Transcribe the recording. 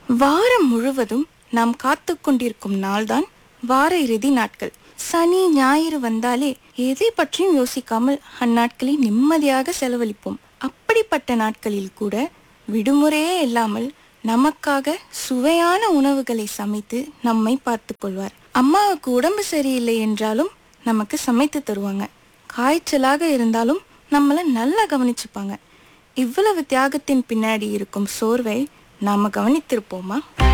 வாரம் முழுவதும் நாம் காத்து கொண்டிருக்கும் நாள்தான் வார இறுதி நாட்கள் சனி ஞாயிறு வந்தாலே எதை பற்றியும் யோசிக்காமல் அந்நாட்களை நிம்மதியாக செலவழிப்போம் அப்படிப்பட்ட நாட்களில் கூட விடுமுறையே இல்லாமல் நமக்காக சுவையான உணவுகளை சமைத்து நம்மை பார்த்து கொள்வார் அம்மாவுக்கு உடம்பு சரியில்லை என்றாலும் நமக்கு சமைத்து தருவாங்க காய்ச்சலாக இருந்தாலும் நம்மள நல்லா கவனிச்சுப்பாங்க இவ்வளவு தியாகத்தின் பின்னாடி இருக்கும் சோர்வை நாம கவனித்திருப்போமா